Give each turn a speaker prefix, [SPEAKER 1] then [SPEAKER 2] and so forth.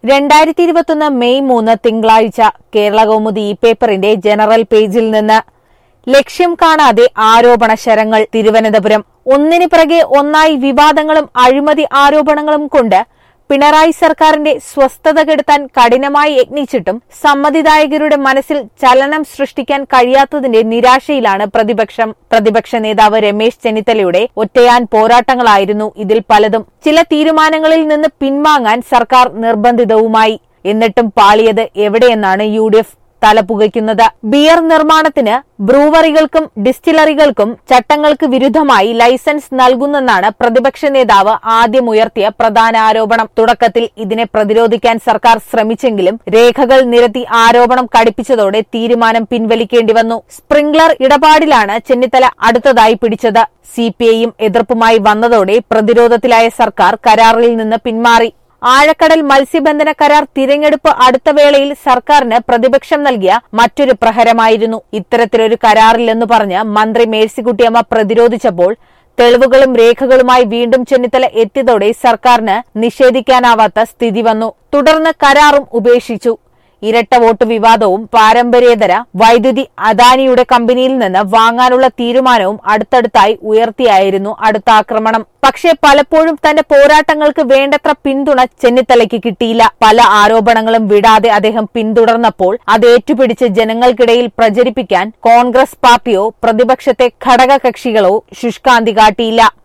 [SPEAKER 1] രണ്ടായിരത്തി ഇരുപത്തൊന്ന് മെയ് മൂന്ന് തിങ്കളാഴ്ച കേരള കൗമുദി ഈ പേപ്പറിന്റെ ജനറൽ പേജിൽ നിന്ന് ലക്ഷ്യം കാണാതെ ആരോപണ ശരങ്ങൾ തിരുവനന്തപുരം ഒന്നിന് പിറകെ ഒന്നായി വിവാദങ്ങളും അഴിമതി ആരോപണങ്ങളും കൊണ്ട് പിണറായി സർക്കാരിന്റെ സ്വസ്ഥത കെടുത്താൻ കഠിനമായി യത്നിച്ചിട്ടും സമ്മതിദായകരുടെ മനസ്സിൽ ചലനം സൃഷ്ടിക്കാൻ കഴിയാത്തതിന്റെ നിരാശയിലാണ് പ്രതിപക്ഷം പ്രതിപക്ഷ നേതാവ് രമേശ് ചെന്നിത്തലയുടെ ഒറ്റയാൻ പോരാട്ടങ്ങളായിരുന്നു ഇതിൽ പലതും ചില തീരുമാനങ്ങളിൽ നിന്ന് പിൻവാങ്ങാൻ സർക്കാർ നിർബന്ധിതവുമായി എന്നിട്ടും പാളിയത് എവിടെയെന്നാണ് യു ഡി എഫ് തലപുകയ്ക്കുന്നത് ബിയർ നിർമ്മാണത്തിന് ബ്രൂവറികൾക്കും ഡിസ്റ്റിലറികൾക്കും ചട്ടങ്ങൾക്ക് വിരുദ്ധമായി ലൈസൻസ് നൽകുന്നെന്നാണ് പ്രതിപക്ഷ നേതാവ് ആദ്യം ഉയർത്തിയ പ്രധാന ആരോപണം തുടക്കത്തിൽ ഇതിനെ പ്രതിരോധിക്കാൻ സർക്കാർ ശ്രമിച്ചെങ്കിലും രേഖകൾ നിരത്തി ആരോപണം കടുപ്പിച്ചതോടെ തീരുമാനം പിൻവലിക്കേണ്ടി വന്നു സ്പ്രിംഗ്ലർ ഇടപാടിലാണ് ചെന്നിത്തല അടുത്തതായി പിടിച്ചത് സിപിഐയും എതിർപ്പുമായി വന്നതോടെ പ്രതിരോധത്തിലായ സർക്കാർ കരാറിൽ നിന്ന് പിന്മാറി ആഴക്കടൽ മത്സ്യബന്ധന കരാർ തിരഞ്ഞെടുപ്പ് അടുത്ത വേളയിൽ സർക്കാരിന് പ്രതിപക്ഷം നൽകിയ മറ്റൊരു പ്രഹരമായിരുന്നു ഇത്തരത്തിലൊരു കരാറില്ലെന്ന് പറഞ്ഞ് മന്ത്രി മേഴ്സിക്കുട്ടിയമ്മ പ്രതിരോധിച്ചപ്പോൾ തെളിവുകളും രേഖകളുമായി വീണ്ടും ചെന്നിത്തല എത്തിയതോടെ സർക്കാരിന് നിഷേധിക്കാനാവാത്ത സ്ഥിതി വന്നു തുടർന്ന് കരാറും ഉപേക്ഷിച്ചു ഇരട്ട വോട്ട് വിവാദവും പാരമ്പര്യേതര വൈദ്യുതി അദാനിയുടെ കമ്പനിയിൽ നിന്ന് വാങ്ങാനുള്ള തീരുമാനവും അടുത്തടുത്തായി ഉയർത്തിയായിരുന്നു അടുത്ത ആക്രമണം പക്ഷേ പലപ്പോഴും തന്റെ പോരാട്ടങ്ങൾക്ക് വേണ്ടത്ര പിന്തുണ ചെന്നിത്തലയ്ക്ക് കിട്ടിയില്ല പല ആരോപണങ്ങളും വിടാതെ അദ്ദേഹം പിന്തുടർന്നപ്പോൾ അത് ഏറ്റുപിടിച്ച് ജനങ്ങൾക്കിടയിൽ പ്രചരിപ്പിക്കാൻ കോൺഗ്രസ് പാർട്ടിയോ പ്രതിപക്ഷത്തെ ഘടകകക്ഷികളോ ശുഷ്കാന്തി കാട്ടിയില്ല